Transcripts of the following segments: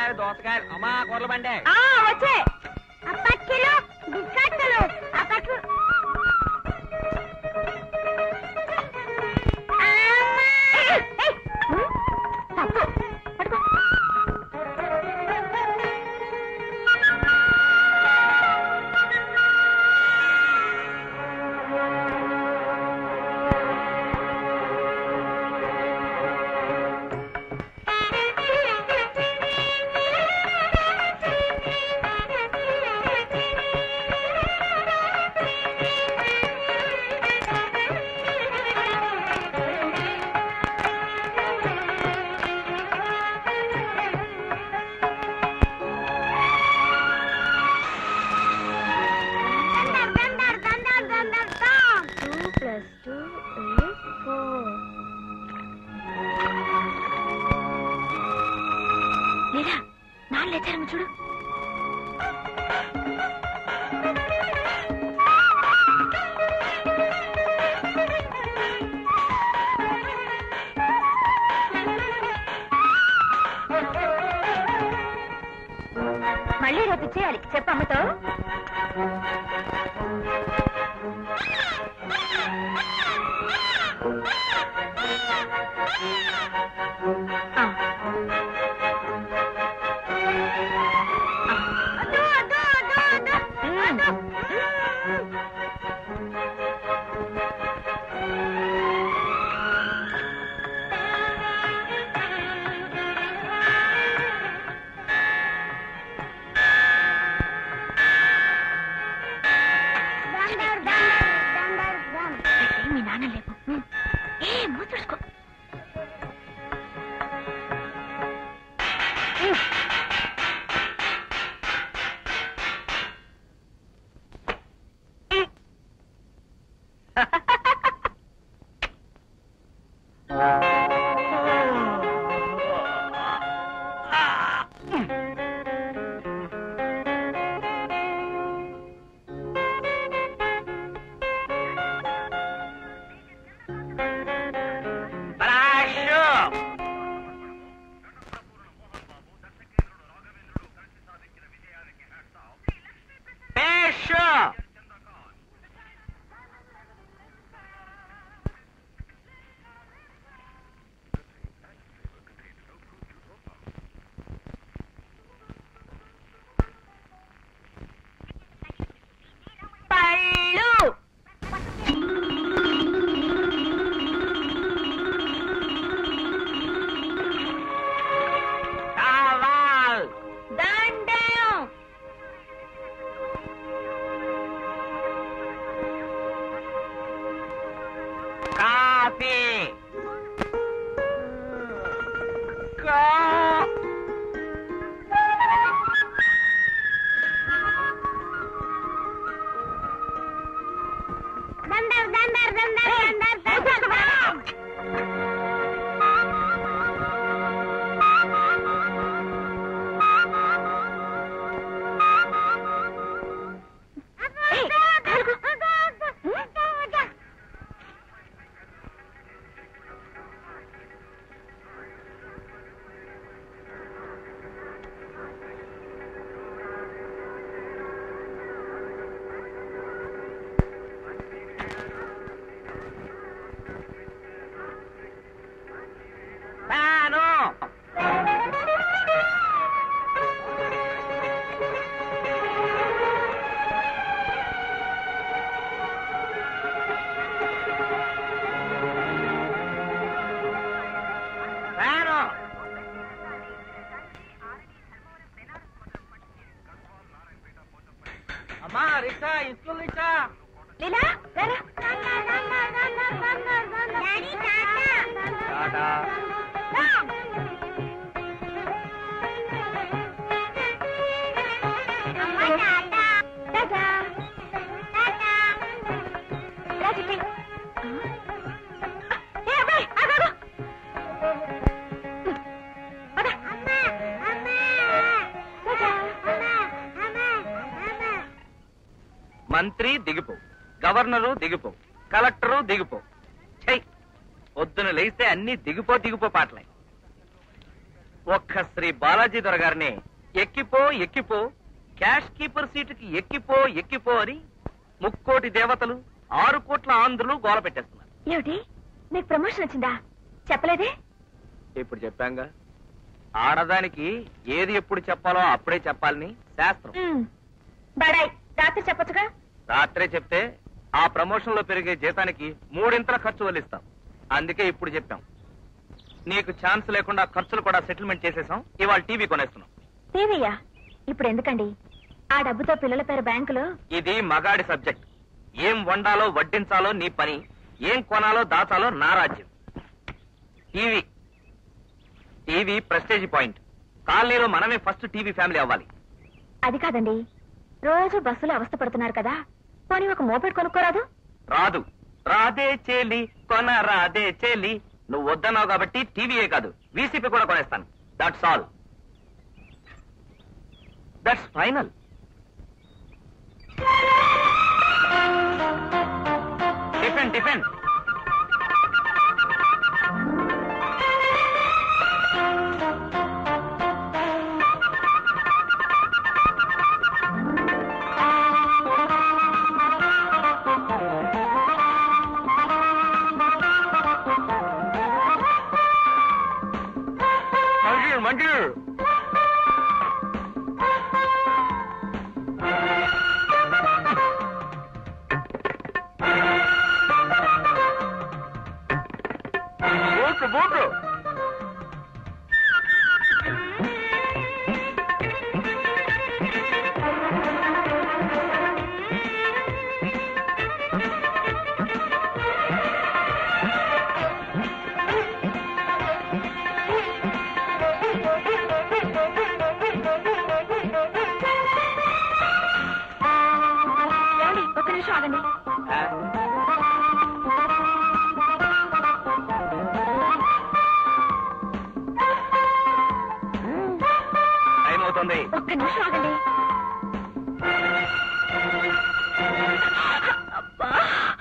బెండకాయలు దోసకాయలు అమ్మా కూరల బండే ఆ వచ్చే అప్పట్లో బిస్కట్లు అప్పట్లు తప్పు పట్టుకో Two plus two is four. లేదా నాన్న లేచారమ్మ చూడు మళ్ళీ రేపు ఇచ్చేయాలి చెప్పు అమ్మతో ఆ. అయితే మీ నాన్న లేపు ఏ మూతుడుకో బ్రాషు పేషు పళ్ళు టవల్ దండం కాఫీ కా దండర్ దండర్ దండర్ దండర్ దండర్ ఫ్యాను ఫ్యాను అమ్మా రిక్షా స్కూల్ రిక్షా లీలా రారా డాడీ టాటా టాటా అమ్మ టాటా టాటా టాటా రా చిట్టి ఏ అబ్బాయి ఆగు పద అమ్మ అమ్మ టాటా అమ్మ అమ్మ అమ్మ మంత్రి దిగిపో గవర్నరు దిగిపో కలెక్టరు దిగిపో చెయ్ పొద్దున లేస్తే అన్ని దిగిపో దిగిపో పాటలే ఒక్క శ్రీ బాలాజీ దొర గారిని ఎక్కిపో ఎక్కిపో క్యాష్ కీపర్ సీటుకి ఎక్కిపో ఎక్కిపో అని ముక్కోటి దేవతలు ఆరు కోట్ల ఆంధ్రులు గోల పెట్టేస్తున్నారు ఏమిటి నీకు ప్రమోషన్ వచ్చిందా చెప్పలేదే ఇప్పుడు చెప్పాంగా ఆడదానికి ఏది ఎప్పుడు చెప్పాలో అప్పుడే చెప్పాలని శాస్త్రం ఉమ్. బడాయ్ రాత్రి చెప్పొచ్చుగా రాత్రే చెప్తే ఆ ప్రమోషన్ లో పెరిగే జీతానికి మూడింతల ఖర్చు వల్లిస్తాం అందుకే ఇప్పుడు చెప్పాం నీకు ఛాన్స్ లేకుండా ఖర్చులు కూడా సెటిల్మెంట్ చేసేసాం ఇవాళ టీవీ కొనేస్తున్నాం టీవీయా ఇప్పుడు ఎందుకండి ఆ డబ్బుతో పిల్లల పేరు బ్యాంకులో ఇది మగాడి సబ్జెక్ట్ ఏం వండాలో వడ్డించాలో నీ పని ఏం కొనాలో దాచాలో నా రాజ్యం టీవీ టీవీ ప్రెస్టేజ్ పాయింట్ కాలనీలో మనమే ఫస్ట్ టీవీ ఫ్యామిలీ అవ్వాలి అది కాదండి రోజు బస్సులో అవస్థ పడుతున్నారు కదా పోనీ ఒక మోపెడ్ కొనుక్కోరాదు రాదు రాదే చేలి కొన రాదే చేలి నువ్వు వద్దన్నావు కాబట్టి టీవీయే కాదు వీసీపీ కూడా కొనేస్తాను that's all that's final tiffin tiffin మంజూరు మంజూరు బూట్లు బూట్లు ఏమండి ఒక్క నిమిషం ఆగండి టైం అవుతుంది ఒక్క నిమిషం ఆగండి అబ్బా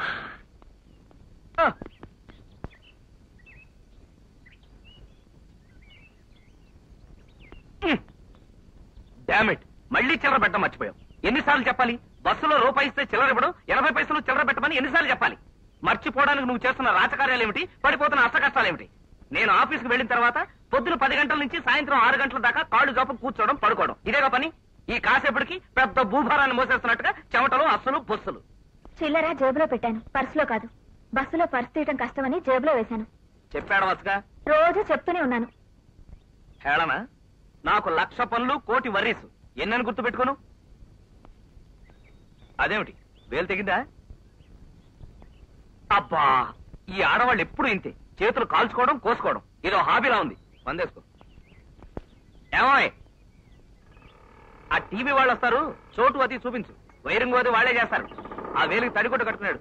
డామిట్ మళ్ళీ చిల్లర పెట్టడం మర్చిపోయాం ఎన్నిసార్లు చెప్పాలి బస్సులో రూపాయి ఇస్తే చిల్లర ఇవ్వడం ఎనభై పైసలు చిల్లర పెట్టమని ఎన్నిసార్లు చెప్పాలి మర్చిపోవడానికి నువ్వు చేస్తున్న రాజకార్యాలు ఏమిటి పడిపోతున్న అష్టకష్టాలు ఏమిటి నేను ఆఫీస్కి వెళ్ళిన తర్వాత పొద్దున పది గంటల నుంచి సాయంత్రం ఆరు గంటల దాకా కాళ్ళు జోపం కూర్చోవడం పడుకోవడం ఇదేగా పని ఈ కాసేపటికి పెద్ద భూభారాన్ని మోసేస్తున్నట్టుగా చెమటలు అస్సులు బొస్సులు చిల్లర జేబులో పెట్టాను పర్సులో కాదు బస్సులో పర్సు తీయటం కష్టమని జేబులో వేశాను చెప్పాడు వసగా రోజు చెప్తూనే ఉన్నాను హేళన నాకు లక్ష పనులు కోటి వర్రీసు ఎన్నని గుర్తు పెట్టుకోను అదేమిటి వేలు తెగిందా అబ్బా ఈ ఆడవాళ్ళు ఎప్పుడు ఇంతే చేతులు కాల్చుకోవడం కోసుకోవడం ఇదో హాబీలా ఉంది మందేసుకో ఏమోయ్ ఆ టీవీ వాళ్ళు వస్తారు చోటు అది చూపించు వైరింగ్ అది వాళ్ళే చేస్తారు ఆ వేలికి తడికొట్టు కట్టుకున్నాడు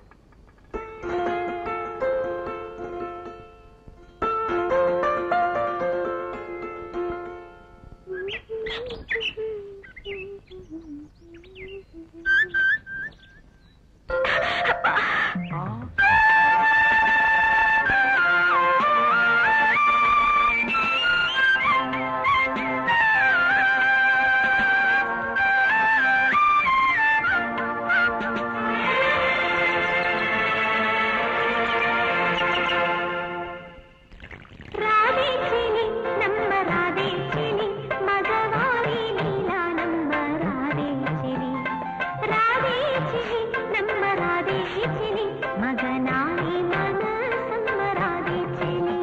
రాధే చెలి నమ్మ రాధే చెలి మగవారి నీలా నమ్మ రాధే చెలి రాధే చెలి నమ్మ రాధే చెలి మగనారి మనసమ్మ రాధే చెలి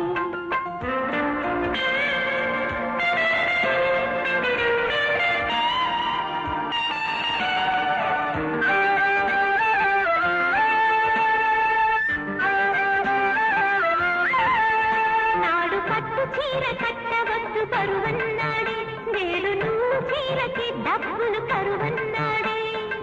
నాడు పట్టు చీర కట్టవద్దు కరువన్నాడే నేడు నువ్వు చీరకి డబ్బులు కరువన్నాడే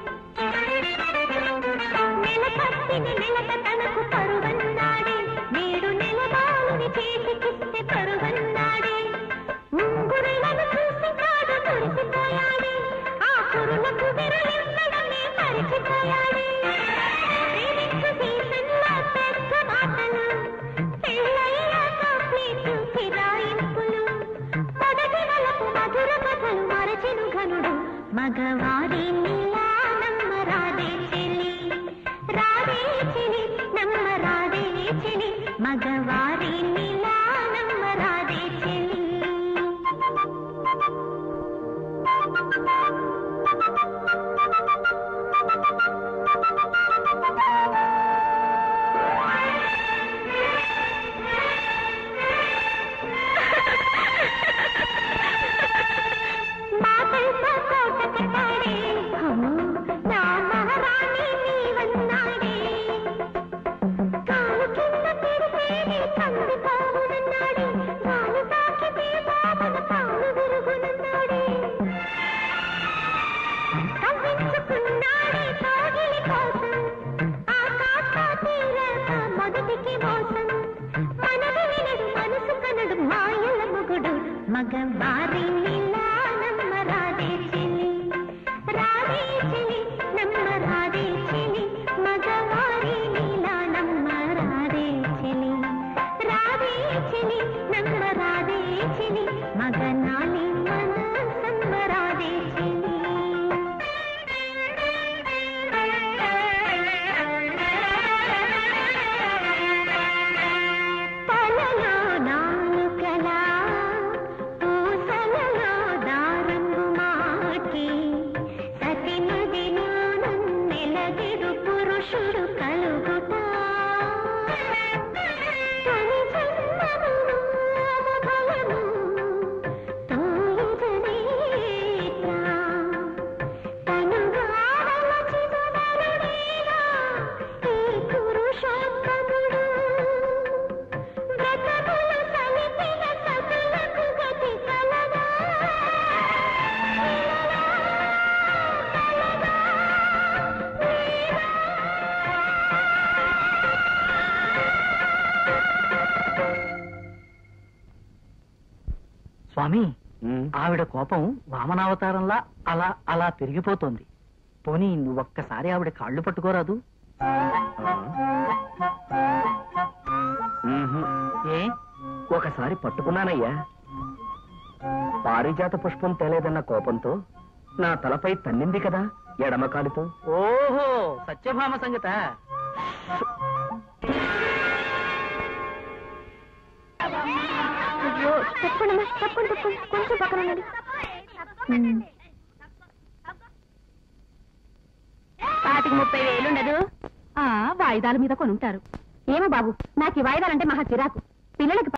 నెల పట్టిని నెలక తనకు కరువన్నాడే నేడు నెలవాలుని చేతికిస్తే కరువన్నాడే ముంగురులను చూసి కాడు మురిసిపోయాడే ఆ కురులకు విరలించడమే మరిచిపోయాడే ప్రేమించు సీసన్లో పెద్ద మాటలు పెళ్ళయ్యాక ప్లేటు ఫిరాయింపులు మొదట మగవారి నీలా నమ్మరాదే చెలి మాటలతో కోట కట్టాడే అమ్మో, నా మహారాణి నీవన్నాడే కాలు కింద పెడితేనే కంది పావునన్నాడే కాలు తాకితే బాబన పాలు విరుగునన్నాడే కవ్వించుకున్నాడే కోగిలి కోసం ఆకాశ తీరక మొదటికి మోసం మనది వినడు మనసు కనడు మాయల మొగుడు మగవారి నీలా నమ్మ రాధే చెలి రాధే చెలి నమ్మ రాధే చెలి మగవారి నీలా నమ్మ రాధే చెలి రాధే చెలి నమ్మ రాధే చెలి మగనాలి మన సమ్మ రాధే తలలో నాలుకలా పూసలలో దారంగు మాటి సతి నదిలో నెలగిడు పురుషుడు కలుగుట తొలి జన్మమును అవబలము తోయుజనేత్ర తనుగాడల చిరునరుడేగా ఈ పురుషోత్తముడు బ్రతకుల సమితిల సతులకు గతి కలదా స్వామి ఆవిడ కోపం వామనావతారంలా అలా అలా పెరిగిపోతోంది పోనీ నువ్వొక్కసారి ఆవిడ కాళ్ళు పట్టుకోరాదు ఏ ఒకసారి పట్టుకున్నానయ్యా పారిజాత పుష్పం తేలేదన్న కోపంతో నా తలపై తన్నింది కదా ఎడమ కాలుతో ఓహో సత్యభామ సంగత అయ్యో తప్పకుండా తప్పకుండా తప్పకుండా కొంచెం పక్కన ఉండండి పాతికి ముప్పై వేలు ఉండదు ఆ వాయిదాల మీద కొనుంటారు ఏమో బాబు నాకు ఈ వాయిదాలంటే మహా చిరాకు పిల్లలకి